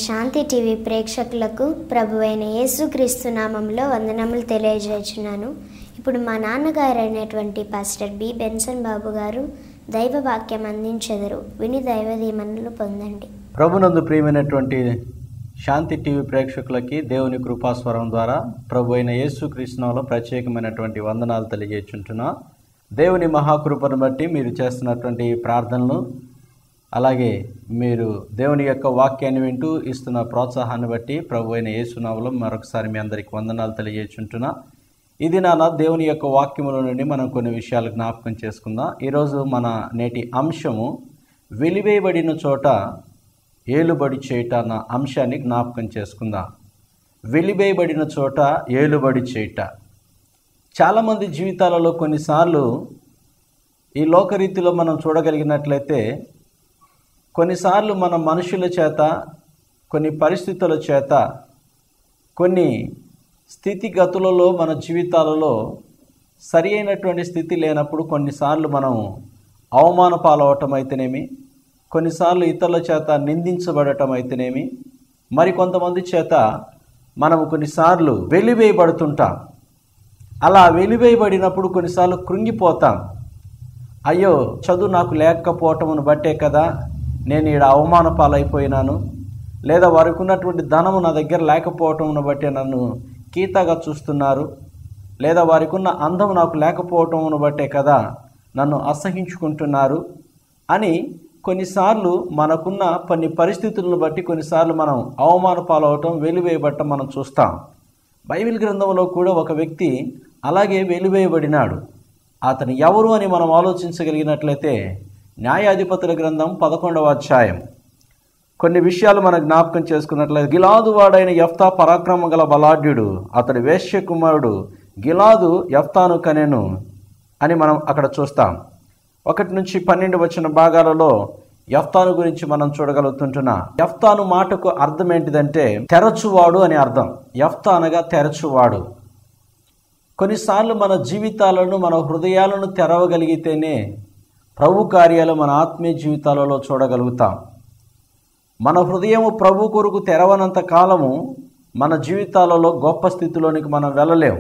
శాంతి TV ప్రేక్షకులకు ప్రభు అయిన యేసుక్రీస్తు నామంలో వందనములు తెలియజేస్తున్నాను ఇప్పుడు మా నాన్నగారు అయినటువంటి పాస్టర్ బి బెన్సన్ బాబు గారు దైవ వాక్యం అందించెదరు విని దైవ దీవెనలు పొందండి ప్రభునందు ప్రియమైనటువంటి శాంతి టీవీ ప్రేక్షకులకి దేవుని కృపాస్వరం ద్వారా ప్రభు అయిన యేసుకృష్ణంలో ప్రత్యేకమైనటువంటి వందనాలు తెలియజేస్తుంటున్నా దేవుని మహాకృపను బట్టి మీరు చేస్తున్నటువంటి ఈ ప్రార్థనలు అలాగే మీరు దేవుని యొక్క వాక్యాన్ని వింటూ ఇస్తున్న ప్రోత్సాహాన్ని బట్టి ప్రభు అయిన యేసునామలో మరొకసారి మీ అందరికి వందనాలు తెలియజేస్తుంటున్నా ఇది నాన్న దేవుని యొక్క వాక్యముల నుండి మనం కొన్ని విషయాలు జ్ఞాపకం చేసుకుందాం ఈరోజు మన నేటి అంశము వెలివేయబడిన చోట ఏలుబడి చేయుట అన్న అంశాన్ని జ్ఞాపకం చేసుకుందాం వెలివేయబడిన చోట ఏలుబడి చేయుట చాలామంది జీవితాలలో కొన్నిసార్లు ఈ లోకరీతిలో మనం చూడగలిగినట్లయితే కొన్నిసార్లు మన మనుషుల చేత కొన్ని పరిస్థితుల చేత కొన్ని స్థితిగతులలో మన జీవితాలలో సరి అయినటువంటి స్థితి లేనప్పుడు కొన్నిసార్లు మనం అవమాన పాలవటం అయితేనేమి కొన్నిసార్లు ఇతరుల చేత నిందించబడటం అయితేనేమి మరి కొంతమంది చేత మనము కొన్నిసార్లు వెలివేయబడుతుంటాం అలా వెలివేయబడినప్పుడు కొన్నిసార్లు కృంగిపోతాం అయ్యో చదువు నాకు లేకపోవటమును బట్టే కదా నేను ఈడ అవమాన పాలైపోయినాను లేదా వారికి ఉన్నటువంటి ధనము నా దగ్గర లేకపోవటమును బట్టే నన్ను కీతగా చూస్తున్నారు లేదా వారికి ఉన్న అందం నాకు లేకపోవటమును బట్టే కదా నన్ను అసహించుకుంటున్నారు అని కొన్నిసార్లు మనకున్న కొన్ని పరిస్థితులను బట్టి కొన్నిసార్లు మనం అవమాన పాలవటం వెలివేయబట్టం మనం చూస్తాం బైబిల్ గ్రంథంలో కూడా ఒక వ్యక్తి అలాగే వెలివేయబడినాడు అతను ఎవరు అని మనం ఆలోచించగలిగినట్లయితే న్యాయాధిపతుల గ్రంథం పదకొండవ అధ్యాయం కొన్ని విషయాలు మనం జ్ఞాపకం చేసుకున్నట్లయితే గిలాదు వాడైన యఫ్తా పరాక్రమ గల బలాఢ్యుడు అతడి వేశ్య కుమారుడు గిలాదు యఫ్తాను కనెను అని మనం అక్కడ చూస్తాం ఒకటి నుంచి పన్నెండు వచ్చిన భాగాలలో యఫ్తాను గురించి మనం చూడగలుగుతుంటున్నా యఫ్తాను మాటకు అర్థం ఏంటిదంటే తెరచువాడు అని అర్థం యఫ్తా అనగా తెరచువాడు కొన్నిసార్లు మన జీవితాలను మన హృదయాలను తెరవగలిగితేనే ప్రభు కార్యాలు మన ఆత్మీయ జీవితాలలో చూడగలుగుతాం మన హృదయము ప్రభు కొరకు తెరవనంత కాలము మన జీవితాలలో గొప్ప స్థితిలోనికి మనం వెళ్ళలేము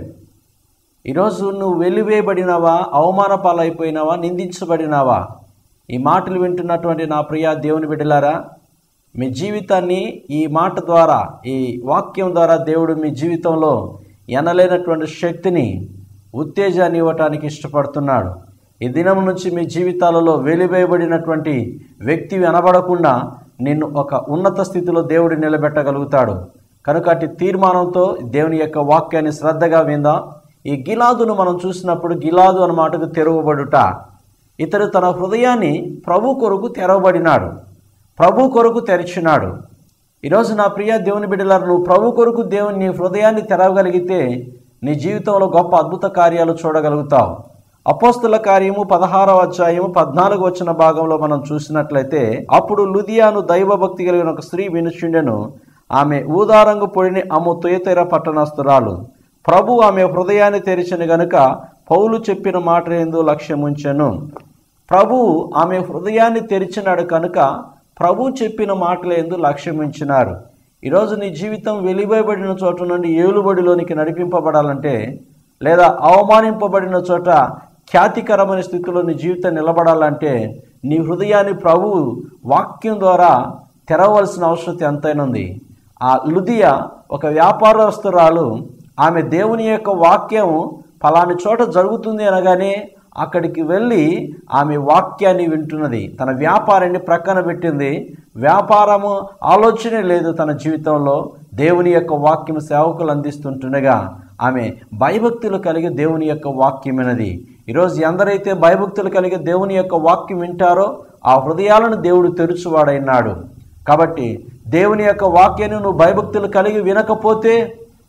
ఈరోజు నువ్వు వెలివేయబడినావా అవమాన పాలైపోయినావా నిందించబడినావా ఈ మాటలు వింటున్నటువంటి నా ప్రియ దేవుని బిడ్డలారా మీ జీవితాన్ని ఈ మాట ద్వారా ఈ వాక్యం ద్వారా దేవుడు మీ జీవితంలో ఎనలేనటువంటి శక్తిని ఉత్తేజాన్ని ఇవ్వటానికి ఇష్టపడుతున్నాడు ఈ దినం నుంచి మీ జీవితాలలో వెలివేయబడినటువంటి వ్యక్తి అనబడకుండా నిన్ను ఒక ఉన్నత స్థితిలో దేవుడు నిలబెట్టగలుగుతాడు కనుక అట్టి తీర్మానంతో దేవుని యొక్క వాక్యాన్ని శ్రద్ధగా విందాం ఈ గిలాదును మనం చూసినప్పుడు గిలాదు అన్న మాటకు తెరవబడుట ఇతడు తన హృదయాన్ని ప్రభు కొరకు తెరవబడినాడు ప్రభు కొరకు తెరిచినాడు ఈరోజు నా ప్రియ దేవుని బిడ్డలారు నువ్వు ప్రభు కొరకు దేవుని నీ హృదయాన్ని తెరవగలిగితే నీ జీవితంలో గొప్ప అద్భుత కార్యాలు చూడగలుగుతావు అపోస్తుల కార్యము పదహారవ అధ్యాయము పద్నాలుగు వచ్చిన భాగంలో మనం చూసినట్లయితే అప్పుడు లుదియాను దైవభక్తి కలిగిన ఒక స్త్రీ వినుచుండెను ఆమె ఊదారంగు పొడిని అమ్ము తుయతెర పట్టణస్తురాలు ప్రభు ఆమె హృదయాన్ని తెరిచిన గనుక పౌలు చెప్పిన మాట ఎందు లక్ష్యముంచెను ప్రభు ఆమె హృదయాన్ని తెరిచినాడు కనుక ప్రభు చెప్పిన మాటలందు లక్ష్యమించినారు ఈరోజు నీ జీవితం వెలివేయబడిన చోట నుండి ఏలుబడిలోనికి నడిపింపబడాలంటే లేదా అవమానింపబడిన చోట ఖ్యాతికరమైన స్థితిలో నీ జీవితం నిలబడాలంటే నీ హృదయాన్ని ప్రభు వాక్యం ద్వారా తెరవలసిన అవసరం ఎంతైనా ఉంది ఆ లుదియా ఒక వ్యాపారస్తురాలు ఆమె దేవుని యొక్క వాక్యం ఫలాని చోట జరుగుతుంది అనగానే అక్కడికి వెళ్ళి ఆమె వాక్యాన్ని వింటున్నది తన వ్యాపారాన్ని ప్రక్కన పెట్టింది వ్యాపారము ఆలోచనే లేదు తన జీవితంలో దేవుని యొక్క వాక్యం సేవకులు అందిస్తుంటుండగా ఆమె భయభక్తులు కలిగి దేవుని యొక్క వాక్యం వినది ఈరోజు ఎందరైతే భయభక్తులు కలిగి దేవుని యొక్క వాక్యం వింటారో ఆ హృదయాలను దేవుడు తెరుచువాడైనాడు కాబట్టి దేవుని యొక్క వాక్యాన్ని నువ్వు భయభక్తులు కలిగి వినకపోతే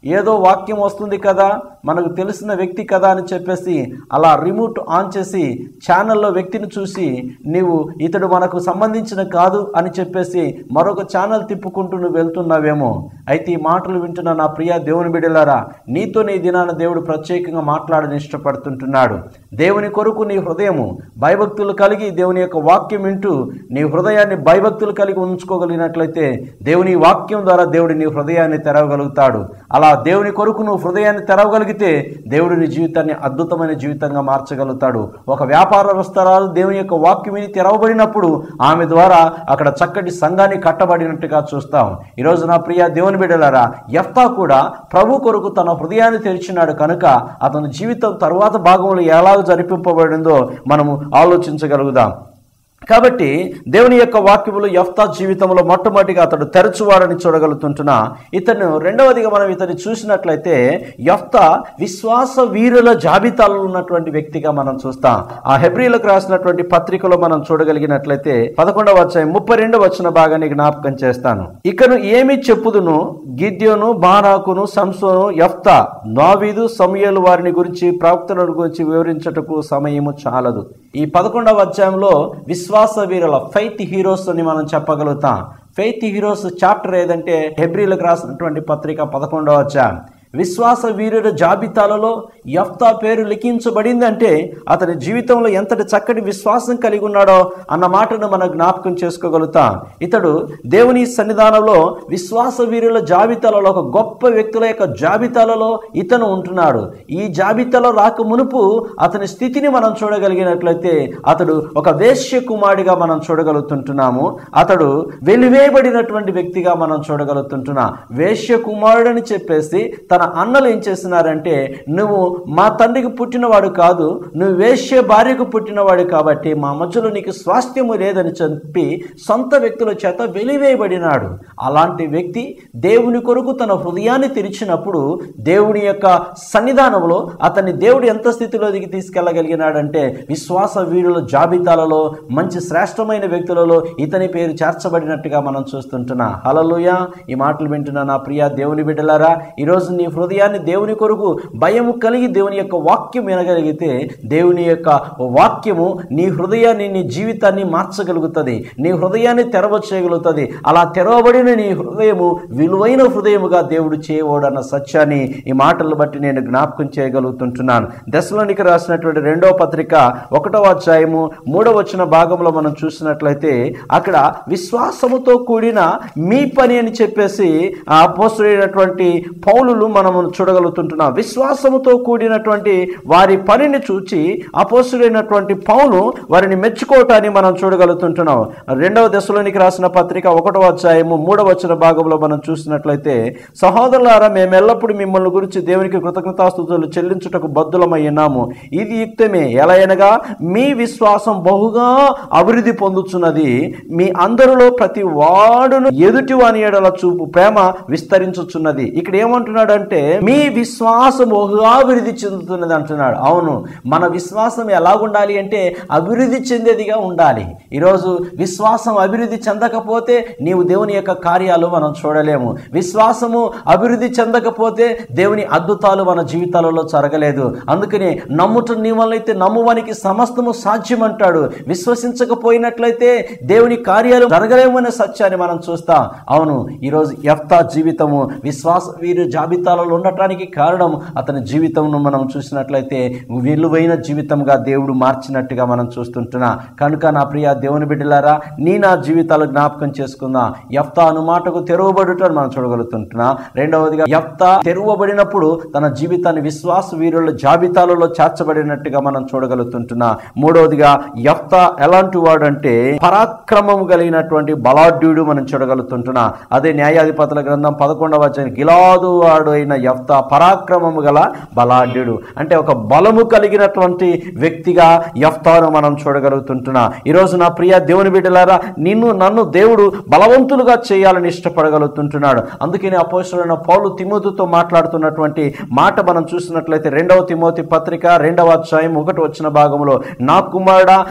ఏదో వాక్యం వస్తుంది కదా మనకు తెలిసిన వ్యక్తి కదా అని చెప్పేసి అలా రిమోట్ ఆన్ చేసి ఛానల్లో వ్యక్తిని చూసి నీవు ఇతడు మనకు సంబంధించిన కాదు అని చెప్పేసి మరొక ఛానల్ తిప్పుకుంటూ నువ్వు వెళ్తున్నావేమో అయితే ఈ మాటలు వింటున్న నా ప్రియ దేవుని బిడ్డలారా నీతో నీ దినాన దేవుడు ప్రత్యేకంగా మాట్లాడని ఇష్టపడుతుంటున్నాడు దేవుని కొరకు నీ హృదయము భయభక్తులు కలిగి దేవుని యొక్క వాక్యం వింటూ నీ హృదయాన్ని భయభక్తులు కలిగి ఉంచుకోగలిగినట్లయితే దేవుని వాక్యం ద్వారా దేవుడు నీ హృదయాన్ని తెరవగలుగుతాడు అలా దేవుని కొరకు నువ్వు హృదయాన్ని తెరవగలిగితే దేవుడు నీ జీవితాన్ని అద్భుతమైన జీవితంగా మార్చగలుగుతాడు ఒక వ్యాపార వస్త్రాలు దేవుని యొక్క వాక్యం విని తెరవబడినప్పుడు ఆమె ద్వారా అక్కడ చక్కటి సంఘాన్ని కట్టబడినట్టుగా చూస్తాం ఈరోజు నా ప్రియ దేవుని బిడ్డలారా ఎఫ్తా కూడా ప్రభు కొరకు తన హృదయాన్ని తెరిచినాడు కనుక అతని జీవితం తరువాత భాగంలో ఎలా జరిపింపబడిందో మనము ఆలోచించగలుగుదాం కాబట్టి దేవుని యొక్క వాక్యములు యఫ్తా జీవితంలో మొట్టమొదటిగా అతడు తెరచువాడని చూడగలుగుతుంటున్నా ఇతను రెండవదిగా మనం ఇతన్ని చూసినట్లయితే యఫ్తా విశ్వాస వీరుల జాబితాలో ఉన్నటువంటి వ్యక్తిగా మనం చూస్తాం ఆ హెబ్రిలకు రాసినటువంటి పత్రికలో మనం చూడగలిగినట్లయితే పదకొండవ అధ్యాయం ముప్పై రెండవ వచ్చిన భాగాన్ని జ్ఞాపకం చేస్తాను ఇకను ఏమి చెప్పుదును గిద్యోను బానాకును సంసోను యఫ్తా నావీదు సమయలు వారిని గురించి ప్రవక్తల గురించి వివరించటకు సమయము చాలదు ఈ పదకొండవ అధ్యాయంలో విశ్వాస వీరుల ఫైత్ హీరోస్ అని మనం చెప్పగలుగుతాం ఫెయిత్ హీరోస్ చాప్టర్ ఏదంటే హెబ్రిలకు రాసినటువంటి పత్రిక పదకొండవ అధ్యాయం విశ్వాస వీరుల జాబితాలలో యఫ్తా పేరు లిఖించబడిందంటే అతని జీవితంలో ఎంతటి చక్కటి విశ్వాసం కలిగి ఉన్నాడో అన్న మాటను మనం జ్ఞాపకం చేసుకోగలుగుతాం ఇతడు దేవుని సన్నిధానంలో విశ్వాస వీరుల జాబితాలలో ఒక గొప్ప వ్యక్తుల యొక్క జాబితాలలో ఇతను ఉంటున్నాడు ఈ జాబితాలో రాక మునుపు అతని స్థితిని మనం చూడగలిగినట్లయితే అతడు ఒక వేశ్య కుమారుడిగా మనం చూడగలుగుతుంటున్నాము అతడు వెలివేయబడినటువంటి వ్యక్తిగా మనం చూడగలుగుతుంటున్నాం వేశ్య కుమారుడని చెప్పేసి తన అన్నలు ఏం చేస్తున్నారంటే నువ్వు మా తండ్రికి పుట్టినవాడు కాదు నువ్వు వేశ్య భార్యకు పుట్టినవాడు కాబట్టి మా మధ్యలో నీకు స్వాస్థ్యము లేదని చెప్పి సొంత వ్యక్తుల చేత వెలివేయబడినాడు అలాంటి వ్యక్తి దేవుని కొరకు తన హృదయాన్ని తెరిచినప్పుడు దేవుని యొక్క సన్నిధానంలో అతన్ని దేవుడు ఎంత స్థితిలోకి తీసుకెళ్ళగలిగినాడంటే విశ్వాస వీరుల జాబితాలలో మంచి శ్రేష్టమైన వ్యక్తులలో ఇతని పేరు చేర్చబడినట్టుగా మనం చూస్తుంటున్నా హలలుయ ఈ మాటలు వింటున్న నా ప్రియ దేవుని బిడ్డలారా ఈరోజు నీ హృదయాన్ని దేవుని కొరకు భయము కలిగి దేవుని యొక్క వాక్యం వినగలిగితే దేవుని యొక్క వాక్యము నీ హృదయాన్ని నీ జీవితాన్ని మార్చగలుగుతుంది నీ హృదయాన్ని తెరవ చేయగలుగుతుంది అలా తెరవబడిన నీ హృదయము విలువైన హృదయముగా దేవుడు చేయవోడన్న సత్యాన్ని ఈ మాటలు బట్టి నేను జ్ఞాపకం చేయగలుగుతుంటున్నాను దశలోనికి రాసినటువంటి రెండవ పత్రిక ఒకటవ అధ్యాయము మూడవ వచ్చిన భాగంలో మనం చూసినట్లయితే అక్కడ విశ్వాసముతో కూడిన మీ పని అని చెప్పేసి ఆ అపోస్తుడైనటువంటి పౌలులు మనము చూడగలుగుతుంటున్నాం విశ్వాసముతో కూడినటువంటి వారి పనిని చూచి అపోస్తుడైనటువంటి పౌలు వారిని మెచ్చుకోవటాన్ని మనం చూడగలుగుతుంటున్నాం రెండవ దశలోనికి రాసిన పత్రిక ఒకటవ అధ్యాయము మూడవ వచ్చిన భాగంలో మనం చూసినట్లయితే సహోదరులారా మేము ఎల్లప్పుడూ మిమ్మల్ని గురించి దేవునికి కృతజ్ఞతాస్తుతులు చెల్లించుటకు బద్దులమై ఉన్నాము ఇది యుక్తమే ఎలా అనగా మీ విశ్వాసం బహుగా అభివృద్ధి పొందుతున్నది మీ అందరిలో ప్రతి వాడును ఎదుటి వాని ఎడల చూపు ప్రేమ విస్తరించుచున్నది ఇక్కడ ఏమంటున్నాడంటే మీ విశ్వాసం బహుగా అభివృద్ధి చెందుతున్నది అంటున్నాడు అవును మన విశ్వాసం ఎలాగుండాలి అంటే అభివృద్ధి చెందేదిగా ఉండాలి ఈరోజు విశ్వాసం అభివృద్ధి చెందకపోతే నీవు దేవుని యొక్క కార్యాలు మనం చూడలేము విశ్వాసము అభివృద్ధి చెందకపోతే దేవుని అద్భుతాలు మన జీవితాలలో జరగలేదు అందుకని నమ్ముట నీ వల్లైతే నమ్మువానికి సమస్తము సాధ్యం అంటాడు విశ్వసించకపోయినట్లయితే దేవుని కార్యాలు జరగలేమనే సత్యాన్ని మనం చూస్తాం అవును ఈరోజు ఎఫ్తా జీవితము విశ్వాస వీరు జాబితాలలో ఉండటానికి కారణం అతని జీవితంను మనం చూసినట్లయితే విలువైన జీవితంగా దేవుడు మార్చినట్టుగా మనం చూస్తుంటున్నా కనుక నా ప్రియ దేవుని బిడ్డలారా నీ నా జీవితాలు జ్ఞాపకం చేసుకుందాం ఎఫ్తా అను మాటకు తెరవబడుటని మనం చూడగలుగుతుంటున్నా రెండవదిగా ఎఫ్తా తెరవబడినప్పుడు తన జీవితాన్ని విశ్వాస వీరుల జాబితాలలో చేర్చబడినట్టుగా మనం చూడగలుగుతుంటున్నా మూడవదిగా ఎఫ్తా ఎలాంటి వాడు అంటే పరాక్రమం కలిగినటువంటి బలాఢ్యుడు మనం చూడగలుగుతుంటున్నా అదే న్యాయాధిపతుల గ్రంథం పదకొండవ అధ్యాయం గిలాదు వాడు అయిన యఫ్తా పరాక్రమము గల బలాఢ్యుడు అంటే ఒక బలము కలిగినటువంటి వ్యక్తిగా యఫ్తాను మనం చూడగలుగుతుంటున్నా ఈరోజు నా ప్రియ దేవుని బిడ్డలారా నిన్ను నన్ను దేవుడు బలవంతులుగా చేయాలని ఇష్టపడగలుగుతుంటున్నాడు అందుకని అపోసరైన పౌలు తిమోతితో మాట్లాడుతున్నటువంటి మాట మనం చూసినట్లయితే రెండవ తిమోతి పత్రిక రెండవ అధ్యాయం ఒకటి వచ్చిన భాగంలో నా కుమారుడా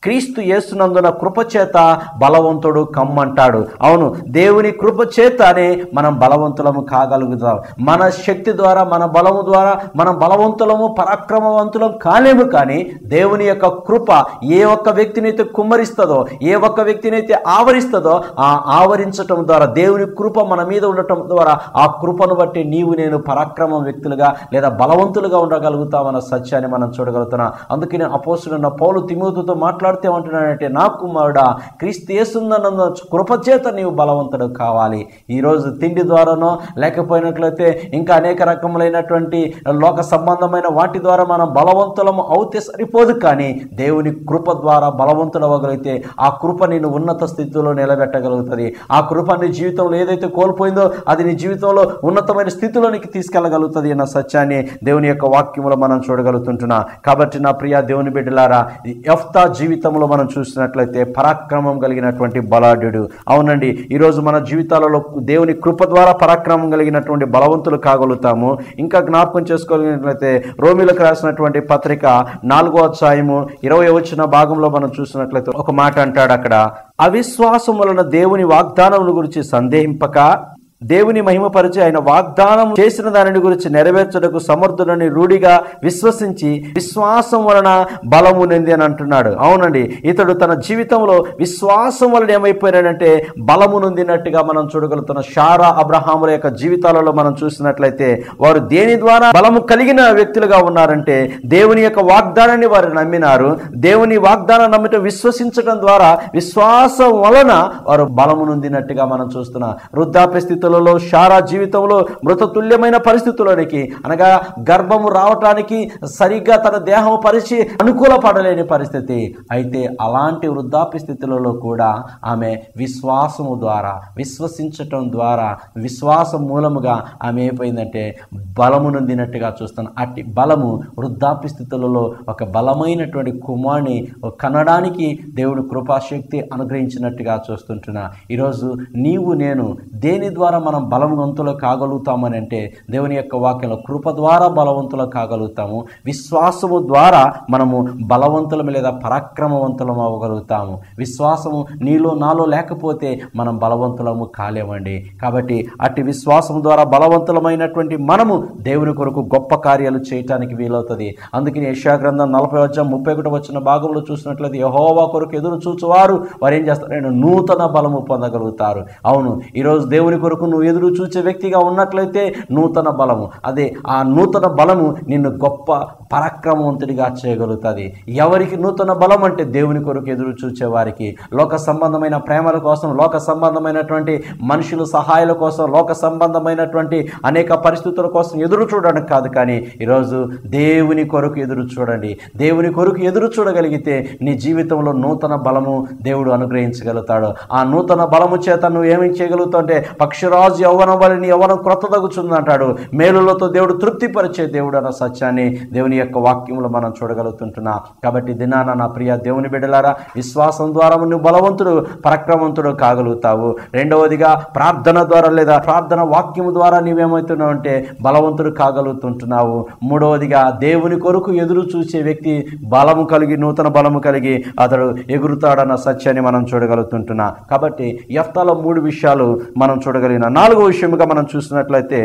క్రీస్తు యేసునందున కృపచేత బలవంతుడు కమ్మంటాడు అవును దేవుని కృపచేతనే మనం బలవంతులము కాగలుగుతాం మన శక్తి ద్వారా మన బలము ద్వారా మనం బలవంతులము పరాక్రమవంతులం కాలేము కానీ దేవుని యొక్క కృప ఏ ఒక్క వ్యక్తినైతే కుమ్మరిస్తుందో ఏ ఒక్క వ్యక్తినైతే ఆవరిస్తుందో ఆ ఆవరించటం ద్వారా దేవుని కృప మన మీద ఉండటం ద్వారా ఆ కృపను బట్టి నీవు నేను పరాక్రమం వ్యక్తులుగా లేదా బలవంతులుగా ఉండగలుగుతామన్న సత్యాన్ని మనం చూడగలుగుతున్నాం అందుకని అపోసుడున్న పౌలు తిమోతుతో మాట్లాడితే ఏమంటున్నాడంటే నా కుమారుడా క్రీస్తు యేసుందన్న కృపచేత నీవు బలవంతుడు కావాలి ఈరోజు తిండి ద్వారానో లేకపోయినట్లయితే ఇంకా అనేక రకములైనటువంటి లోక సంబంధమైన వాటి ద్వారా మనం బలవంతులము అవుతే సరిపోదు కానీ దేవుని కృప ద్వారా బలవంతులు అవ్వగలిగితే ఆ కృప నేను ఉన్నత స్థితిలో నిలబెట్టగలుగుతుంది ఆ కృప నీ జీవితంలో ఏదైతే కోల్పోయిందో అది నీ జీవితంలో ఉన్నతమైన స్థితిలోనికి తీసుకెళ్ళగలుగుతుంది అన్న సత్యాన్ని దేవుని యొక్క వాక్యములో మనం చూడగలుగుతుంటున్నా కాబట్టి నా ప్రియ దేవుని బిడ్డలారా ఈ ఎఫ్తా జీవితంలో మనం చూసినట్లయితే పరాక్రమం కలిగినటువంటి బలాఢ్యుడు అవునండి ఈరోజు మన జీవితాలలో దేవుని కృప ద్వారా పరాక్రమం కలిగినటువంటి బలవంతులు కాగలుగుతాము ఇంకా జ్ఞాపకం చేసుకోగలిగినట్లయితే రోమిలకు రాసినటువంటి పత్రిక నాలుగో అధ్యాయము ఇరవై వచ్చిన భాగంలో మనం చూసినట్లయితే ఒక మాట అంటాడు అక్కడ అవిశ్వాసం వలన దేవుని వాగ్దానముల గురించి సందేహింపక దేవుని మహిమపరిచి ఆయన వాగ్దానం చేసిన దానిని గురించి నెరవేర్చడకు సమర్థులని రూఢిగా విశ్వసించి విశ్వాసం వలన బలము నింది అని అంటున్నాడు అవునండి ఇతడు తన జీవితంలో విశ్వాసం వలన ఏమైపోయాడంటే బలము నొందినట్టుగా మనం చూడగలుగుతున్న షారా అబ్రహాముల యొక్క జీవితాలలో మనం చూసినట్లయితే వారు దేని ద్వారా బలము కలిగిన వ్యక్తులుగా ఉన్నారంటే దేవుని యొక్క వాగ్దానాన్ని వారు నమ్మినారు దేవుని వాగ్దానం నమ్మిట విశ్వసించడం ద్వారా విశ్వాసం వలన వారు బలము నొందినట్టుగా మనం చూస్తున్నాం వృద్ధాప్య స్థితిలో పరిస్థితులలో షారా జీవితంలో మృతతుల్యమైన పరిస్థితుల్లోనికి అనగా గర్భము రావటానికి సరిగ్గా తన దేహం పరిచి అనుకూలపడలేని పరిస్థితి అయితే అలాంటి వృద్ధాప్య స్థితులలో కూడా ఆమె విశ్వాసము ద్వారా విశ్వసించటం ద్వారా విశ్వాసం మూలముగా ఆమె అయిపోయిందంటే బలము నొందినట్టుగా చూస్తాను అట్టి బలము వృద్ధాప్య స్థితులలో ఒక బలమైనటువంటి కుమారుని కనడానికి దేవుడు కృపాశక్తి అనుగ్రహించినట్టుగా చూస్తుంటున్నా ఈరోజు నీవు నేను దేని ద్వారా మనం బలవంతులు కాగలుగుతామని అంటే దేవుని యొక్క వాక్యంలో కృప ద్వారా బలవంతులు కాగలుగుతాము విశ్వాసము ద్వారా మనము బలవంతులం లేదా పరాక్రమవంతులం అవ్వగలుగుతాము విశ్వాసము నీలో నాలో లేకపోతే మనం బలవంతులము కాలేమండి కాబట్టి అట్టి విశ్వాసం ద్వారా బలవంతులమైనటువంటి మనము దేవుని కొరకు గొప్ప కార్యాలు చేయటానికి వీలవుతుంది అందుకని యశా గ్రంథం నలభై వచ్చా ముప్పై ఒకటి వచ్చిన భాగంలో చూసినట్లయితే యహోవా కొరకు ఎదురు చూచువారు వారు ఏం చేస్తారు నూతన బలము పొందగలుగుతారు అవును ఈరోజు దేవుని కొరకు నువ్వు ఎదురు చూచే వ్యక్తిగా ఉన్నట్లయితే నూతన బలము అదే ఆ నూతన బలము నిన్ను గొప్ప పరాక్రమవంతుడిగా చేయగలుగుతుంది ఎవరికి నూతన బలం అంటే దేవుని కొరకు ఎదురు చూచే వారికి లోక సంబంధమైన ప్రేమల కోసం లోక సంబంధమైనటువంటి మనుషుల సహాయాల కోసం లోక సంబంధమైనటువంటి అనేక పరిస్థితుల కోసం ఎదురు చూడడం కాదు కానీ ఈరోజు దేవుని కొరకు ఎదురు చూడండి దేవుని కొరకు ఎదురు చూడగలిగితే నీ జీవితంలో నూతన బలము దేవుడు అనుగ్రహించగలుగుతాడు ఆ నూతన బలము చేత నువ్వు ఏమి చేయగలుగుతావు అంటే పక్షిరాజు యవ్వనం వల్ల నీ యవ్వనం క్రొత్త తగ్గుతుంది అంటాడు మేలులతో దేవుడు తృప్తిపరిచే దేవుడు అన్న సత్యాన్ని దేవుని యొక్క వాక్యంలో మనం చూడగలుగుతుంటున్నా కాబట్టి దినాన నా ప్రియ దేవుని బిడ్డలారా విశ్వాసం ద్వారా నువ్వు బలవంతుడు పరాక్రమవంతుడు కాగలుగుతావు రెండవదిగా ప్రార్థన ద్వారా లేదా ప్రార్థన వాక్యము ద్వారా నీవేమవుతున్నావు అంటే బలవంతుడు కాగలుగుతుంటున్నావు మూడవదిగా దేవుని కొరకు ఎదురు చూసే వ్యక్తి బలము కలిగి నూతన బలము కలిగి అతడు ఎగురుతాడన్న సత్యాన్ని మనం చూడగలుగుతుంటున్నా కాబట్టి యఫ్తాలో మూడు విషయాలు మనం చూడగలిగిన నాలుగో విషయముగా మనం చూసినట్లయితే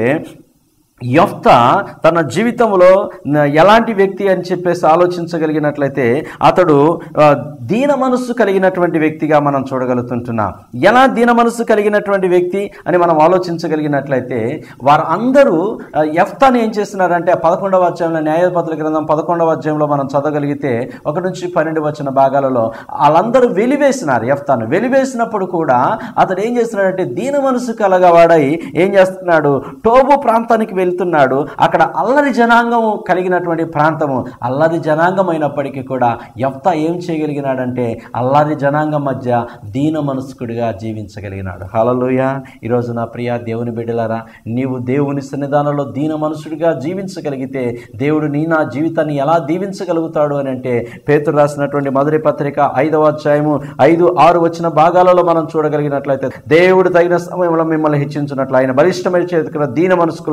యఫ్త తన జీవితంలో న- ఎలాంటి వ్యక్తి అని చెప్పేసి ఆలోచించగలిగినట్లయితే అతడు ఆ, దీన మనస్సు కలిగినటువంటి వ్యక్తిగా మనం చూడగలుగుతుంటున్నాం ఎలా దీన మనస్సు కలిగినటువంటి వ్యక్తి అని మనం ఆలోచించగలిగినట్లయితే వారు అందరూ ఆ, యఫ్తాని ఏం చేస్తున్నారంటే పదకొండవ అధ్యాయంలో న్యాయపత్ర గ్రంథం పదకొండవ అధ్యాయంలో మనం చదవగలిగితే ఒక నుంచి పన్నెండు వచ్చిన భాగాలలో వాళ్ళందరూ వెలివేసినారు యఫ్తాను వెలివేసినప్పుడు కూడా అతడు ఏం చేస్తున్నాడంటే దీన మనసు కలగవాడై ఏం చేస్తున్నాడు టోబు ప్రాంతానికి వెళ్తున్నాడు అక్కడ అల్లరి జనాంగం కలిగినటువంటి ప్రాంతము అల్లరి జనాంగం అయినప్పటికీ కూడా యఫ్తా ఏం చేయగలిగినాడంటే అల్లరి జనాంగం మధ్య దీన మనస్కుడిగా జీవించగలిగినాడు హలలుయ ఈరోజు నా ప్రియ దేవుని బిడ్డలారా నీవు దేవుని సన్నిధానంలో దీన మనసుడిగా జీవించగలిగితే దేవుడు నీ నా జీవితాన్ని ఎలా దీవించగలుగుతాడు అని అంటే పేతురు రాసినటువంటి మొదటి పత్రిక ఐదవ అధ్యాయము ఐదు ఆరు వచ్చిన భాగాలలో మనం చూడగలిగినట్లయితే దేవుడు తగిన సమయంలో మిమ్మల్ని హెచ్చించినట్లు ఆయన బలిష్టమైన చేతికి దీన మనసుకులైన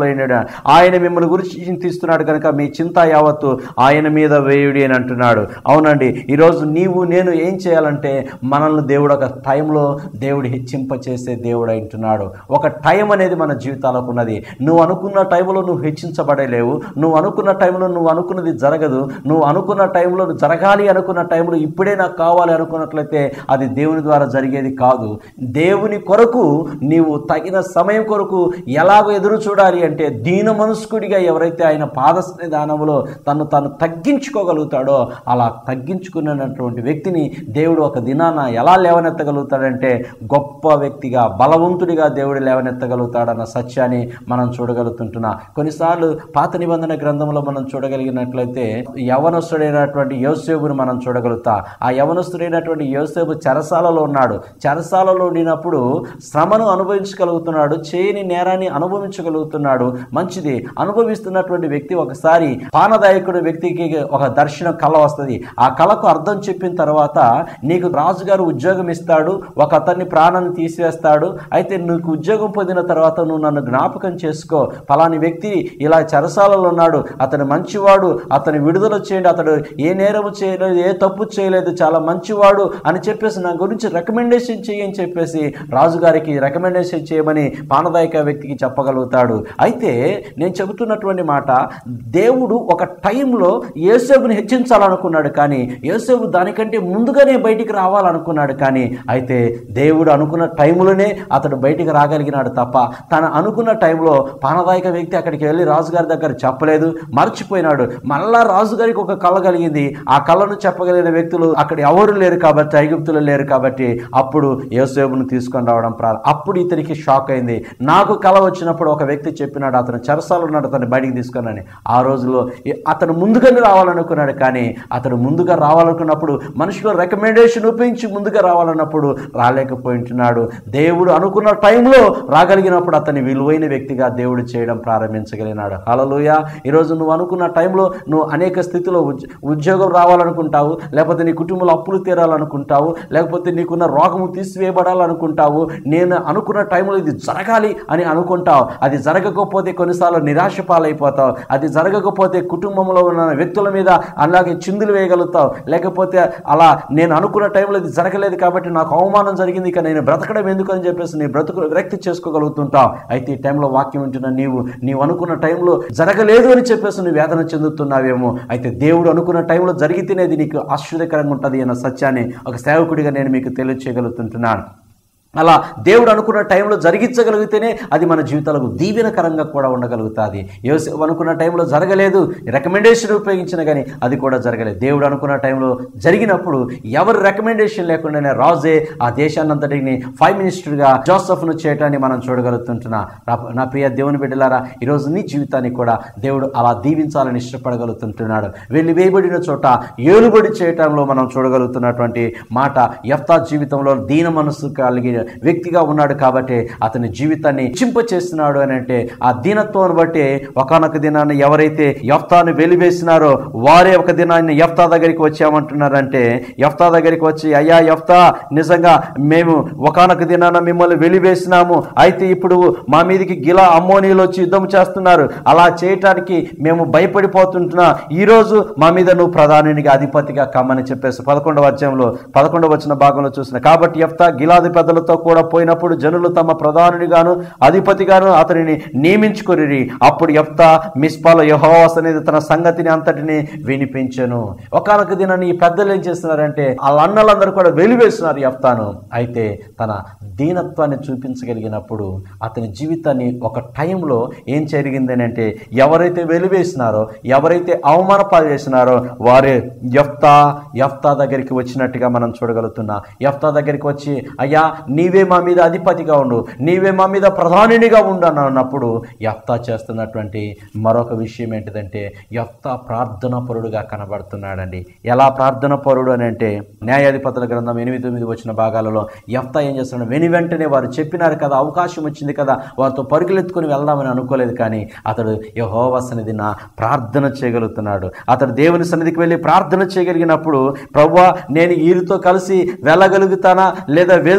ఆయన మిమ్మల్ని గురించి చింతిస్తున్నాడు కనుక మీ చింత యావత్తు ఆయన మీద వేయుడి అని అంటున్నాడు అవునండి ఈరోజు నీవు నేను ఏం చేయాలంటే మనల్ని దేవుడు ఒక టైంలో దేవుడు హెచ్చింప చేసే దేవుడు అంటున్నాడు ఒక టైం అనేది మన జీవితాలకు ఉన్నది నువ్వు అనుకున్న టైంలో నువ్వు హెచ్చించబడలేవు నువ్వు అనుకున్న టైంలో నువ్వు అనుకున్నది జరగదు నువ్వు అనుకున్న టైంలో నువ్వు జరగాలి అనుకున్న టైంలో ఇప్పుడే నాకు కావాలి అనుకున్నట్లయితే అది దేవుని ద్వారా జరిగేది కాదు దేవుని కొరకు నీవు తగిన సమయం కొరకు ఎలాగో ఎదురు చూడాలి అంటే దీన మనస్కుడిగా ఎవరైతే ఆయన పాద సన్నిధానంలో తను తను తగ్గించుకోగలుగుతాడో అలా తగ్గించుకున్నటువంటి వ్యక్తిని దేవుడు ఒక దినాన ఎలా లేవనెత్తగలుగుతాడంటే గొప్ప వ్యక్తిగా బలవంతుడిగా దేవుడు లేవనెత్తగలుగుతాడన్న సత్యాన్ని మనం చూడగలుగుతుంటున్నా కొన్నిసార్లు పాత నిబంధన గ్రంథంలో మనం చూడగలిగినట్లయితే యవనస్తుడైనటువంటి యోసేపుని మనం చూడగలుగుతా ఆ యవనస్తుడైనటువంటి యోసేపు చెరసాలలో ఉన్నాడు చెరసాలలో ఉండినప్పుడు శ్రమను అనుభవించగలుగుతున్నాడు చేయని నేరాన్ని అనుభవించగలుగుతున్నాడు మంచిది అనుభవిస్తున్నటువంటి వ్యక్తి ఒకసారి పానదాయకుడు వ్యక్తికి ఒక దర్శనం కళ వస్తుంది ఆ కళకు అర్థం చెప్పిన తర్వాత నీకు రాజుగారు ఉద్యోగం ఇస్తాడు ఒక అతన్ని ప్రాణాన్ని తీసివేస్తాడు అయితే నీకు ఉద్యోగం పొందిన తర్వాత నువ్వు నన్ను జ్ఞాపకం చేసుకో ఫలాని వ్యక్తి ఇలా చెరసాలలో ఉన్నాడు అతను మంచివాడు అతని విడుదల చేయండి అతడు ఏ నేరము చేయలేదు ఏ తప్పు చేయలేదు చాలా మంచివాడు అని చెప్పేసి నా గురించి రికమెండేషన్ చేయని చెప్పేసి రాజుగారికి రికమెండేషన్ చేయమని పానదాయక వ్యక్తికి చెప్పగలుగుతాడు అయితే నేను చెబుతున్నటువంటి మాట దేవుడు ఒక టైంలో యేసేపుని హెచ్చించాలనుకున్నాడు కానీ యేసేపు దానికంటే ముందుగానే బయటికి రావాలనుకున్నాడు కానీ అయితే దేవుడు అనుకున్న టైంలోనే అతడు బయటికి రాగలిగినాడు తప్ప తను అనుకున్న టైంలో పానదాయక వ్యక్తి అక్కడికి వెళ్ళి రాజుగారి దగ్గర చెప్పలేదు మర్చిపోయినాడు మళ్ళా రాజుగారికి ఒక కళ కలిగింది ఆ కళను చెప్పగలిగిన వ్యక్తులు అక్కడ ఎవరు లేరు కాబట్టి ఐగుప్తులు లేరు కాబట్టి అప్పుడు యోసేపును తీసుకొని రావడం ప్రారం అప్పుడు ఇతనికి షాక్ అయింది నాకు కళ వచ్చినప్పుడు ఒక వ్యక్తి చెప్పినాడు అతను చెరసాలు ఉన్నాడు అతను బయటికి తీసుకున్నాను ఆ రోజులో ఈ- అతను ముందుగానే రావాలనుకున్నాడు కానీ అతను ముందుగా రావాలనుకున్నప్పుడు మనుషులు రికమెండేషన్ ఉపయోగించి ముందుగా రావాలన్నప్పుడు రాలేకపోయింటున్నాడు దేవుడు అనుకున్న టైంలో రాగలిగినప్పుడు అతని విలువైన వ్యక్తిగా దేవుడు చేయడం ప్రారంభించగలిగినాడు హలలుయ ఈరోజు నువ్వు అనుకున్న టైంలో నువ్వు అనేక స్థితిలో ఉద్య- ఉద్యోగం రావాలనుకుంటావు లేకపోతే నీ కుటుంబంలో అప్పులు తీరాలనుకుంటావు లేకపోతే నీకున్న రోగము తీసివేయబడాలనుకుంటావు నేను అనుకున్న టైంలో ఇది జరగాలి అని అనుకుంటావు అది జరగకపోతే కొన్నిసార్లు నిరాశ పాలైపోతావు అది జరగకపోతే కుటుంబంలో ఉన్న వ్యక్తుల మీద అలాగే చిందులు వేయగలుగుతావు లేకపోతే అలా నేను అనుకున్న టైంలో ఇది జరగలేదు కాబట్టి నాకు అవమానం జరిగింది ఇక నేను బ్రతకడం ఎందుకు అని చెప్పేసి నీ బ్రతుకు విరక్తి చేసుకోగలుగుతుంటావు అయితే ఈ టైంలో వాక్యం వింటున్న నీవు నీవు అనుకున్న టైంలో జరగలేదు అని చెప్పేసి నువ్వు వేదన చెందుతున్నావేమో అయితే దేవుడు అనుకున్న టైంలో జరిగితేనే అది నీకు ఆశ్చర్యకరంగా ఉంటుంది అన్న సత్యాన్ని ఒక సేవకుడిగా నేను మీకు తెలియచేయగలుగుతుంటున్నాను అలా దేవుడు అనుకున్న టైంలో జరిగించగలిగితేనే అది మన జీవితాలకు దీవెనకరంగా కూడా ఉండగలుగుతుంది యోసేపు అనుకున్న టైంలో జరగలేదు రికమెండేషన్ ఉపయోగించిన కానీ అది కూడా జరగలేదు దేవుడు అనుకున్న టైంలో జరిగినప్పుడు ఎవరి రికమెండేషన్ లేకుండానే రాజే ఆ దేశాన్నంతటిని ఫైవ్ మినిస్టర్గా జోసఫ్ను చేయటాన్ని మనం చూడగలుగుతుంటున్నా నా- నా ప్రియ దేవుని బిడ్డలారా ఈరోజు నీ జీవితాన్ని కూడా దేవుడు అలా దీవించాలని ఇష్టపడగలుగుతుంటున్నాడు వెళ్ళి వేయబడిన చోట ఏలుబడి చేయటంలో మనం చూడగలుగుతున్నటువంటి మాట యఫ్తా జీవితంలో దీన మనస్సు కలిగిన వ్యక్తిగా ఉన్నాడు కాబట్టి అతని జీవితాన్ని చింప చేస్తున్నాడు అని అంటే ఆ దీనత్వం బట్టి ఒకనొక దినాన్ని ఎవరైతే యఫ్తాను వెలివేసినారో వారే ఒక దినాన్ని యఫ్తా దగ్గరికి వచ్చామంటున్నారంటే యఫ్తా దగ్గరికి వచ్చి అయ్యా యఫ్తా నిజంగా మేము ఒకనొక దినాన మిమ్మల్ని వెలివేసినాము అయితే ఇప్పుడు మా మీదకి గిలా అమ్మోనీలు వచ్చి యుద్ధం చేస్తున్నారు అలా చేయటానికి మేము భయపడిపోతుంటున్నా ఈ రోజు మా మీద నువ్వు ప్రధానిగా అధిపతిగా కమ్మని చెప్పేసి పదకొండవ అధ్యాయంలో పదకొండవ వచ్చిన భాగంలో చూసిన కాబట్టి యఫ్తా గిలాది పెద్దలతో కూడా పోయినప్పుడు జనులు తమ ప్రధానునిగాను అధిపతిగాను అతనిని నియమించుకొనిరి అప్పుడు యఫ్తా మిస్పాలో యహోవాస్ అనేది తన సంగతిని అంతటిని వినిపించను ఒకనొక దినాన్ని ఈ పెద్దలు ఏం చేస్తున్నారంటే వాళ్ళ అన్నలందరూ కూడా వెలివేస్తున్నారు యఫ్తాను అయితే తన దీనత్వాన్ని చూపించగలిగినప్పుడు అతని జీవితాన్ని ఒక టైంలో ఏం జరిగింది అని అంటే ఎవరైతే వెలివేసినారో ఎవరైతే అవమానపాలు చేసినారో వారే యఫ్తా యఫ్తా దగ్గరికి వచ్చినట్టుగా మనం చూడగలుగుతున్నా యఫ్తా దగ్గరికి వచ్చి అయ్యా నీవే మా మీద అధిపతిగా ఉండు నీవే మా మీద ప్రధానినిగా ఉండు అని అన్నప్పుడు యఫ్తా చేస్తున్నటువంటి మరొక విషయం ఏంటిదంటే యఫ్తా ప్రార్థనా పరుడుగా కనబడుతున్నాడండి ఎలా ప్రార్థన పరుడు అని అంటే న్యాయాధిపతుల గ్రంథం ఎనిమిది తొమ్మిది వచ్చిన భాగాలలో యఫ్తా ఏం చేస్తున్నాడు వెను వెంటనే వారు చెప్పినారు కదా అవకాశం వచ్చింది కదా వారితో పరుగులెత్తుకుని వెళ్దామని అనుకోలేదు కానీ అతడు యహోవా సన్నిధి నా ప్రార్థన చేయగలుగుతున్నాడు అతడు దేవుని సన్నిధికి వెళ్ళి ప్రార్థన చేయగలిగినప్పుడు ప్రవ్వా నేను వీరితో కలిసి వెళ్ళగలుగుతానా లేదా వెళ్తే నాకు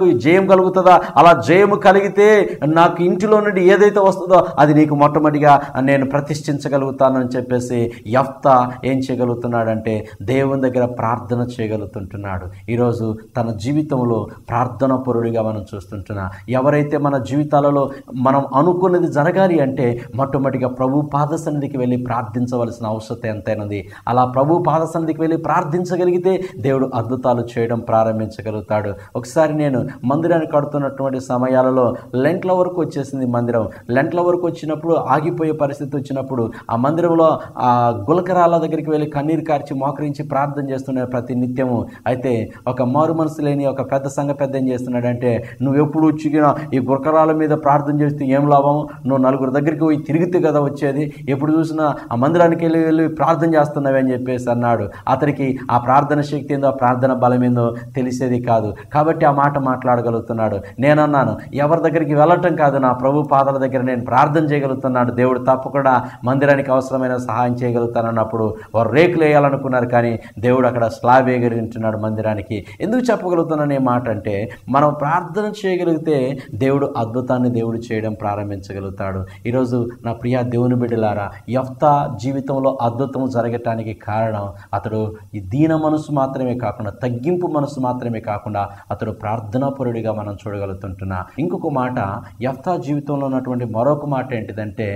జయం కలుగుతుందా అలా జయము కలిగితే నాకు ఇంటిలో నుండి ఏదైతే వస్తుందో అది నీకు మొట్టమొదటిగా నేను ప్రతిష్ఠించగలుగుతాను అని చెప్పేసి యఫ్త ఏం చేయగలుగుతున్నాడంటే దేవుని దగ్గర ప్రార్థన చేయగలుగుతుంటున్నాడు ఈరోజు తన జీవితంలో ప్రార్థన పరుడిగా మనం చూస్తుంటున్నా ఎవరైతే మన జీవితాలలో మనం అనుకున్నది జరగాలి అంటే మొట్టమొదటిగా ప్రభు పాద సన్నిధికి వెళ్ళి ప్రార్థించవలసిన అవసరం ఎంతైనది అలా ప్రభు పాద సన్నిధికి వెళ్ళి ప్రార్థించగలిగితే దేవుడు అద్భుతాలు చేయడం ప్రారంభించగలుగుతాడు ఒకసారి నేను మందిరాన్ని కడుతున్నటువంటి సమయాలలో లెంట్ల వరకు వచ్చేసింది మందిరం లెంట్ల వరకు వచ్చినప్పుడు ఆగిపోయే పరిస్థితి వచ్చినప్పుడు ఆ మందిరంలో ఆ గులకరాల దగ్గరికి వెళ్ళి కన్నీరు కార్చి మోకరించి ప్రార్థన చేస్తున్నాడు ప్రతి నిత్యము అయితే ఒక మారు మనసు లేని ఒక పెద్ద సంఘ పెద్ద ఏం చేస్తున్నాడంటే నువ్వు ఎప్పుడు చిగిన ఈ గురకరాల మీద ప్రార్థన చేస్తే ఏం లాభం నువ్వు నలుగురు దగ్గరికి పోయి తిరిగితే కదా వచ్చేది ఎప్పుడు చూసినా ఆ మందిరానికి వెళ్ళి వెళ్ళి ప్రార్థన చేస్తున్నావే అని చెప్పేసి అన్నాడు అతనికి ఆ ప్రార్థన శక్తి ఏందో ఆ ప్రార్థన బలం ఏందో తెలిసేది కాదు కాబట్టి ఆ మాట మాట్లాడగలుగుతున్నాడు నేనన్నాను ఎవరి దగ్గరికి వెళ్ళటం కాదు నా ప్రభు పాదాల దగ్గర నేను ప్రార్థన చేయగలుగుతున్నాను దేవుడు తప్పకుండా మందిరానికి అవసరమైన సహాయం చేయగలుగుతానన్నప్పుడు వారు రేకులు వేయాలనుకున్నారు కానీ దేవుడు అక్కడ స్లాబ్ వేయగలుగుతున్నాడు మందిరానికి ఎందుకు చెప్పగలుగుతున్నాను ఈ మాట అంటే మనం ప్రార్థన చేయగలిగితే దేవుడు అద్భుతాన్ని దేవుడు చేయడం ప్రారంభించగలుగుతాడు ఈరోజు నా ప్రియ దేవుని బిడ్డలారా యఫ్తా జీవితంలో అద్భుతం జరగటానికి కారణం అతడు ఈ దీన మనసు మాత్రమే కాకుండా తగ్గింపు మనసు మాత్రమే కాకుండా అతడు ప్రార్థనాపరుడిగా మనం చూడగలుగుతుంటున్నా ఇంకొక మాట యఫ్తా జీవితంలో ఉన్నటువంటి మరొక మాట ఏంటిదంటే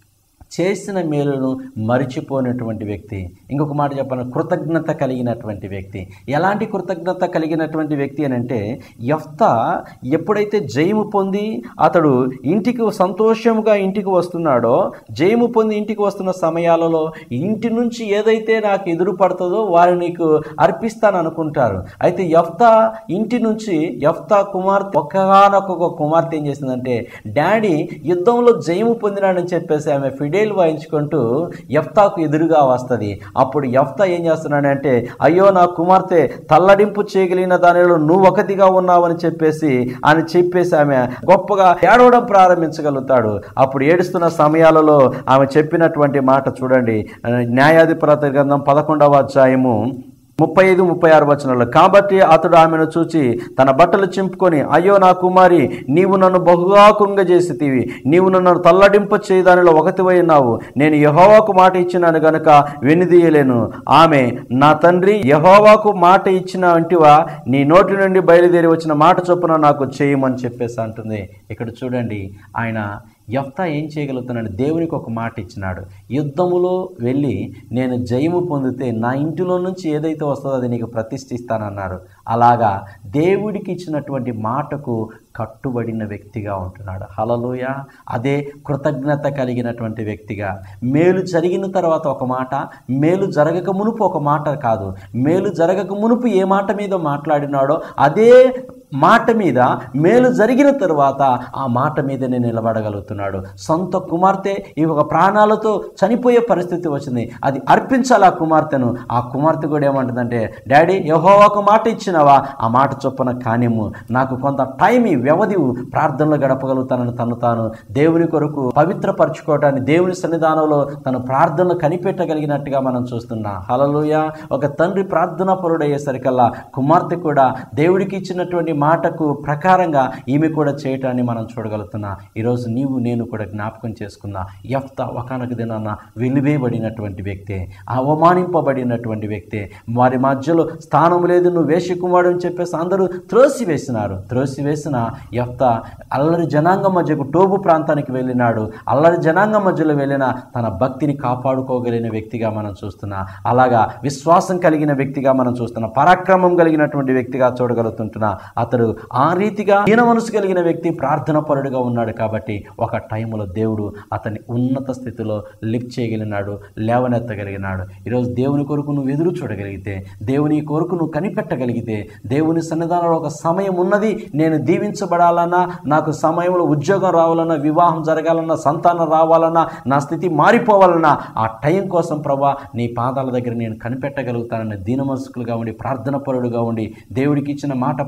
చేసిన మేలును మరిచిపోయినటువంటి వ్యక్తి ఇంకొక మాట చెప్పాలి కృతజ్ఞత కలిగినటువంటి వ్యక్తి ఎలాంటి కృతజ్ఞత కలిగినటువంటి వ్యక్తి అని అంటే యఫ్తా ఎప్పుడైతే జయము పొంది అతడు ఇంటికి సంతోషంగా ఇంటికి వస్తున్నాడో జయము పొంది ఇంటికి వస్తున్న సమయాలలో ఇంటి నుంచి ఏదైతే నాకు ఎదురు పడుతుందో వారిని నీకు అర్పిస్తాను అనుకుంటారు అయితే యఫ్తా ఇంటి నుంచి యఫ్తా కుమార్తె ఒక్కగానొక్క కుమార్తె ఏం చేసిందంటే డాడీ యుద్ధంలో జయము పొందినాడని చెప్పేసి ఆమె ఫిడేల్ వాయించుకుంటూ యఫ్తాకు ఎదురుగా వస్తుంది అప్పుడు యఫ్తా ఏం చేస్తున్నాడంటే అయ్యో నా కుమార్తె తల్లడింపు చేయగలిగిన దానిలో నువ్వు ఒకటిగా ఉన్నావని చెప్పేసి అని చెప్పేసి ఆమె గొప్పగా ఏడవడం ప్రారంభించగలుగుతాడు అప్పుడు ఏడుస్తున్న సమయాలలో ఆమె చెప్పినటువంటి మాట చూడండి న్యాయాధిపతి గ్రంథం పదకొండవ అధ్యాయము ముప్పై ఐదు ముప్పై ఆరు వచనాలు కాబట్టి అతడు ఆమెను చూచి తన బట్టలు చింపుకొని అయ్యో నా కుమారి నీవు నన్ను బహుగా కృంగజేసితివి నీవు నన్ను తల్లడింప చేయదానిలో ఒకటివై ఉన్నావు నేను యహోవాకు మాట ఇచ్చినాను గనుక వెనుదీయలేను ఆమె నా తండ్రి యహోవాకు మాట ఇచ్చిన అంటివా నీ నోటి నుండి బయలుదేరి వచ్చిన మాట చొప్పున నాకు చేయమని చెప్పేసి అంటుంది ఇక్కడ చూడండి ఆయన యఫ్తా ఏం చేయగలుగుతున్నాడు దేవునికి ఒక మాట ఇచ్చినాడు యుద్ధములో వెళ్ళి నేను జయము పొందితే నా ఇంటిలో నుంచి ఏదైతే వస్తుందో అది నీకు ప్రతిష్ఠిస్తానన్నాడు అలాగా దేవుడికి ఇచ్చినటువంటి మాటకు కట్టుబడిన వ్యక్తిగా ఉంటున్నాడు హలలోయ అదే కృతజ్ఞత కలిగినటువంటి వ్యక్తిగా మేలు జరిగిన తర్వాత ఒక మాట మేలు జరగక మునుపు ఒక మాట కాదు మేలు జరగక మునుపు ఏ మాట మీద మాట్లాడినాడో అదే మాట మీద మేలు జరిగిన తరువాత ఆ మాట మీదనే నిలబడగలుగుతున్నాడు సొంత కుమార్తె ఈ ఒక ప్రాణాలతో చనిపోయే పరిస్థితి వచ్చింది అది అర్పించాలి ఆ కుమార్తెను ఆ కుమార్తె కూడా ఏమంటుందంటే డాడీ యహోవాకు మాట ఇచ్చినవా ఆ మాట చొప్పున కానిము నాకు కొంత టైం ఈ వ్యవధి ప్రార్థనలో గడపగలుగుతానని తను తాను దేవుని కొరకు పవిత్రపరచుకోవటాన్ని దేవుని సన్నిధానంలో తను ప్రార్థనలు కనిపెట్టగలిగినట్టుగా మనం చూస్తున్నాం హలలుయ ఒక తండ్రి ప్రార్థనా పరుడయ్యేసరికల్లా కుమార్తె కూడా దేవుడికి ఇచ్చినటువంటి మాటకు ప్రకారంగా ఈమె కూడా చేయటాన్ని మనం చూడగలుగుతున్నా ఈరోజు నీవు నేను కూడా జ్ఞాపకం చేసుకున్నా యఫ్త ఒకనొక దినాన వెలివేయబడినటువంటి వ్యక్తే అవమానింపబడినటువంటి వ్యక్తే వారి మధ్యలో స్థానం లేదు నువ్వు వేష కుమారుడు అని చెప్పేసి అందరూ త్రోసివేసినారు త్రోసివేసిన యఫ్త అల్లరి జనాంగం మధ్యకు టోబు ప్రాంతానికి వెళ్ళినాడు అల్లరి జనాంగం మధ్యలో వెళ్ళిన తన భక్తిని కాపాడుకోగలిగిన వ్యక్తిగా మనం చూస్తున్నా అలాగా విశ్వాసం కలిగిన వ్యక్తిగా మనం చూస్తున్నా పరాక్రమం కలిగినటువంటి వ్యక్తిగా చూడగలుగుతుంటున్నా అతడు ఆ రీతిగా హీన మనసు కలిగిన వ్యక్తి ప్రార్థన పరుడుగా ఉన్నాడు కాబట్టి ఒక టైంలో దేవుడు అతన్ని ఉన్నత స్థితిలో లిఫ్ట్ చేయగలిగినాడు లేవనెత్తగలిగినాడు ఈరోజు దేవుని కొరకు నువ్వు ఎదురు చూడగలిగితే దేవుని కొరకు నువ్వు కనిపెట్టగలిగితే దేవుని సన్నిధానంలో ఒక సమయం ఉన్నది నేను దీవించబడాలన్నా నాకు సమయంలో ఉద్యోగం రావాలన్నా వివాహం జరగాలన్నా సంతానం రావాలన్నా నా స్థితి మారిపోవాలన్నా ఆ టైం కోసం ప్రభా నీ పాదాల దగ్గర నేను కనిపెట్టగలుగుతానని దీన మనసుకులుగా ఉండి ప్రార్థన పరుడుగా ఉండి దేవుడికి ఇచ్చిన మాట ప్రకారంగా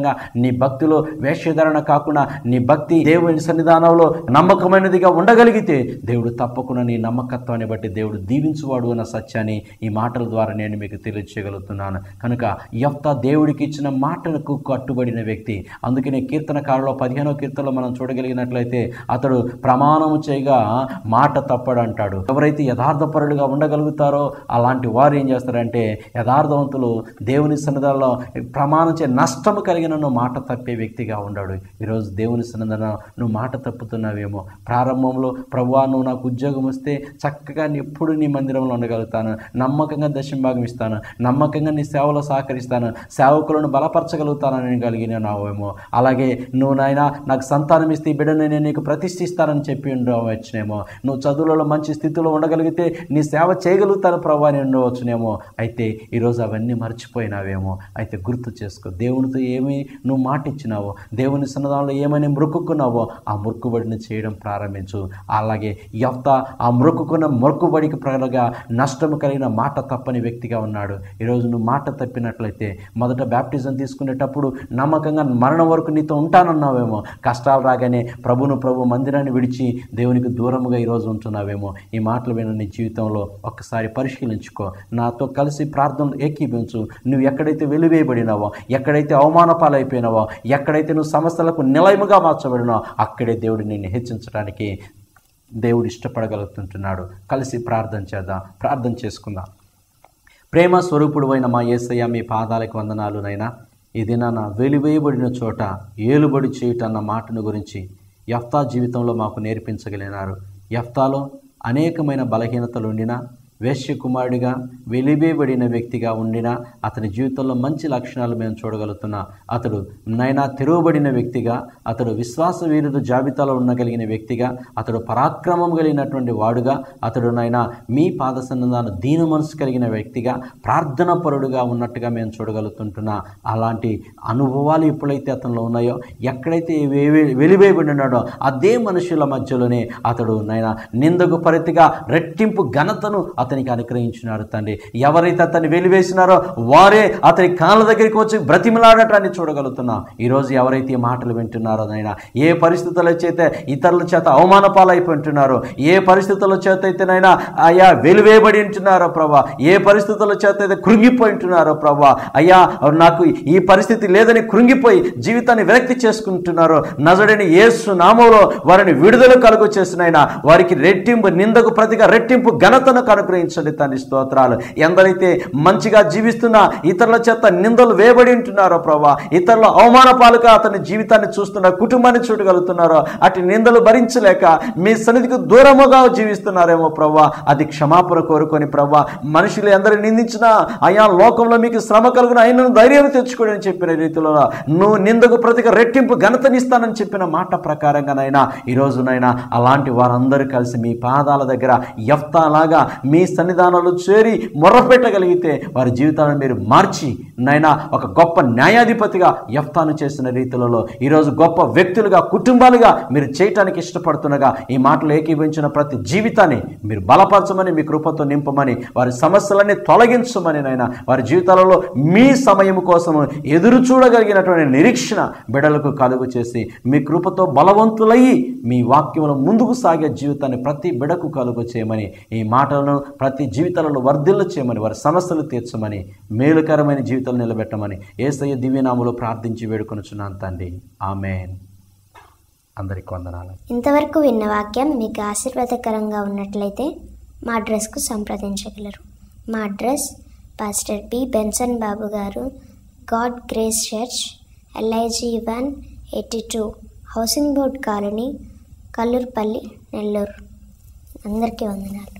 ప్రకారంగా నీ భక్తిలో వేషధారణ కాకుండా నీ భక్తి దేవుని సన్నిధానంలో నమ్మకమైనదిగా ఉండగలిగితే దేవుడు తప్పకుండా నీ నమ్మకత్వాన్ని బట్టి దేవుడు దీవించువాడు అన్న సత్యాన్ని ఈ మాటల ద్వారా నేను మీకు తెలియచేయగలుగుతున్నాను కనుక యఫ్తా దేవుడికి ఇచ్చిన మాటలకు కట్టుబడిన వ్యక్తి అందుకనే కీర్తనకారులో పదిహేనో కీర్తనలో మనం చూడగలిగినట్లయితే అతడు ప్రమాణము చేయగా మాట తప్పడు అంటాడు ఎవరైతే యథార్థపరులుగా ఉండగలుగుతారో అలాంటి వారు ఏం చేస్తారంటే యథార్థవంతులు దేవుని సన్నిధానంలో ప్రమాణం చే నష్టము కలిగిన నువ్వు మాట తప్పే వ్యక్తిగా ఉండడు ఈరోజు దేవుని సన్నిధానం నువ్వు మాట తప్పుతున్నావేమో ప్రారంభంలో ప్రభువా నువ్వు నాకు ఉద్యోగం వస్తే చక్కగా నీ ఎప్పుడు నీ మందిరంలో ఉండగలుగుతాను నమ్మకంగా దశం భాగం ఇస్తాను నమ్మకంగా నీ సేవలో సహకరిస్తాను సేవకులను బలపరచగలుగుతానని కలిగిన నావేమో అలాగే నువ్వు నాయన నాకు సంతానం ఇస్తే ఈ బిడ్డను నేను నీకు ప్రతిష్ఠిస్తానని చెప్పి ఉండవచ్చునేమో నువ్వు చదువులలో మంచి స్థితిలో ఉండగలిగితే నీ సేవ చేయగలుగుతాను ప్రభు అని ఉండవచ్చునేమో అయితే ఈరోజు అవన్నీ మర్చిపోయినావేమో అయితే గుర్తు చేసుకో దేవునితో ఏమి నువ్వు మాట ఇచ్చినావో దేవుని సన్నదానంలో ఏమని మొక్కుకున్నావో ఆ మొక్కుబడిని చేయడం ప్రారంభించు అలాగే యఫ్త ఆ మొక్కుకున్న మొక్కుబడికి ప్రజలుగా నష్టం కలిగిన మాట తప్పని వ్యక్తిగా ఉన్నాడు ఈరోజు నువ్వు మాట తప్పినట్లయితే మొదట బ్యాప్టిజం తీసుకునేటప్పుడు నమ్మకంగా మరణం వరకు నీతో ఉంటానన్నావేమో కష్టాలు రాగానే ప్రభును ప్రభు మందిరాన్ని విడిచి దేవునికి దూరముగా ఈరోజు ఉంటున్నావేమో ఈ మాటలు విన నీ జీవితంలో ఒక్కసారి పరిశీలించుకో నాతో కలిసి ప్రార్థనలు ఏకీభించు నువ్వు ఎక్కడైతే వెలివేయబడినావో ఎక్కడైతే అవమాన పాలైపోయినావో ఎక్కడైతే నువ్వు సమస్యలకు నిలయముగా మార్చబడినావో అక్కడే దేవుడు నిన్ను హెచ్చించడానికి దేవుడు ఇష్టపడగలుగుతుంటున్నాడు కలిసి ప్రార్థన చేద్దాం ప్రార్థన చేసుకుందాం ప్రేమ స్వరూపుడు అయిన మా యేసయ్య మీ పాదాలకు వందనాలు నైనా ఇది నా వెలివేయబడిన చోట ఏలుబడి చేయుట అన్న మాటను గురించి యఫ్తా జీవితంలో మాకు నేర్పించగలిగినారు యఫ్తాలో అనేకమైన బలహీనతలు ఉండినా వేశ్య కుమారుడిగా వెలివేయబడిన వ్యక్తిగా ఉండినా అతని జీవితంలో మంచి లక్షణాలు మేము చూడగలుగుతున్నా అతడు నైనా తెరవబడిన వ్యక్తిగా అతడు విశ్వాస వీరుడు జాబితాలో ఉండగలిగిన వ్యక్తిగా అతడు పరాక్రమం కలిగినటువంటి వాడుగా అతడు నైనా మీ పాద సన్నిధాన దీన మనసు కలిగిన వ్యక్తిగా ప్రార్థన పరుడుగా ఉన్నట్టుగా మేము చూడగలుగుతుంటున్నా అలాంటి అనుభవాలు ఎప్పుడైతే అతనిలో ఉన్నాయో ఎక్కడైతే వే- వెలివేయబడి ఉన్నాడో అదే మనుషుల మధ్యలోనే అతడు నైనా నిందకు పరితిగా రెట్టింపు ఘనతను అతనికి అనుగ్రహించినాడు తండ్రి ఎవరైతే అతన్ని వెలివేసినారో వారే అతని కాళ్ళ దగ్గరికి వచ్చి బ్రతిమలాడటాన్ని చూడగలుగుతున్నాం ఈరోజు ఎవరైతే ఈ మాటలు వింటున్నారో నైనా ఏ పరిస్థితుల చేత ఇతరుల చేత అవమాన పాలైపోయింటున్నారో ఏ పరిస్థితుల చేత అయితేనైనా అయ్యా వెలివేయబడి ఉంటున్నారో ప్రభా ఏ పరిస్థితుల చేత అయితే కృంగిపోయి ఉంటున్నారో ప్రభా అయ్యా నాకు ఈ పరిస్థితి లేదని కృంగిపోయి జీవితాన్ని విరక్తి చేసుకుంటున్నారో నజడని యేసు నామంలో వారిని విడుదల కలుగు చేసినైనా వారికి రెట్టింపు నిందకు ప్రతిగా రెట్టింపు ఘనతను అనుగ్రహించండి తండ్రి స్తోత్రాలు ఎందరైతే మంచిగా జీవిస్తున్నా ఇతరుల చేత నిందలు వేయబడి ఉంటున్నారో ప్రభా ఇతరుల అవమాన పాలుగా అతని జీవితాన్ని చూస్తున్న కుటుంబాన్ని చూడగలుగుతున్నారో అటు నిందలు భరించలేక మీ సన్నిధికి దూరముగా జీవిస్తున్నారేమో ప్రభా అది క్షమాపణ కోరుకొని ప్రభా మనుషులు ఎందరు నిందించినా అయా లోకంలో మీకు శ్రమ కలుగున అయిన ధైర్యం తెచ్చుకోండి అని చెప్పిన రీతిలో నువ్వు నిందకు ప్రతిగా రెట్టింపు ఘనతనిస్తానని చెప్పిన మాట ప్రకారంగానైనా ఈ రోజునైనా అలాంటి వారందరూ కలిసి మీ పాదాల దగ్గర యఫ్తాలాగా మీ సన్నిధానంలో చేరి మొర్రపెట్టగలిగితే వారి జీవితాలను మీరు మార్చి నైనా ఒక గొప్ప న్యాయాధిపతిగా యఫ్తాను చేసిన రీతిలలో ఈరోజు గొప్ప వ్యక్తులుగా కుటుంబాలుగా మీరు చేయటానికి ఇష్టపడుతుండగా ఈ మాటలు ఏకీభవించిన ప్రతి జీవితాన్ని మీరు బలపరచమని మీ కృపతో నింపమని వారి సమస్యలన్నీ తొలగించమని నైనా వారి జీవితాలలో మీ సమయం కోసము ఎదురు చూడగలిగినటువంటి నిరీక్షణ బిడలకు కలుగు చేసి మీ కృపతో బలవంతులయ్యి మీ వాక్యములు ముందుకు సాగే జీవితాన్ని ప్రతి బిడకు కలుగు చేయమని ఈ మాటలను ప్రతి జీవితాలలో వర్ధిల్ల చేయమని వారి సమస్యలు తీర్చమని మేలుకరమైన జీవితాలు నిలబెట్టమని ఏసయ్య దివ్యనామలో ప్రార్థించి వేడుకొనుచున్నాను తండ్రి ఆమెన్ అందరికి వందనాలు ఇంతవరకు విన్న వాక్యం మీకు ఆశీర్వాదకరంగా ఉన్నట్లయితే మా అడ్రస్కు సంప్రదించగలరు మా address pastor P Benson Babu garu God grace church LIG one eighty two housing board colony Kallurupalli Nellore అందరికీ వందనాలు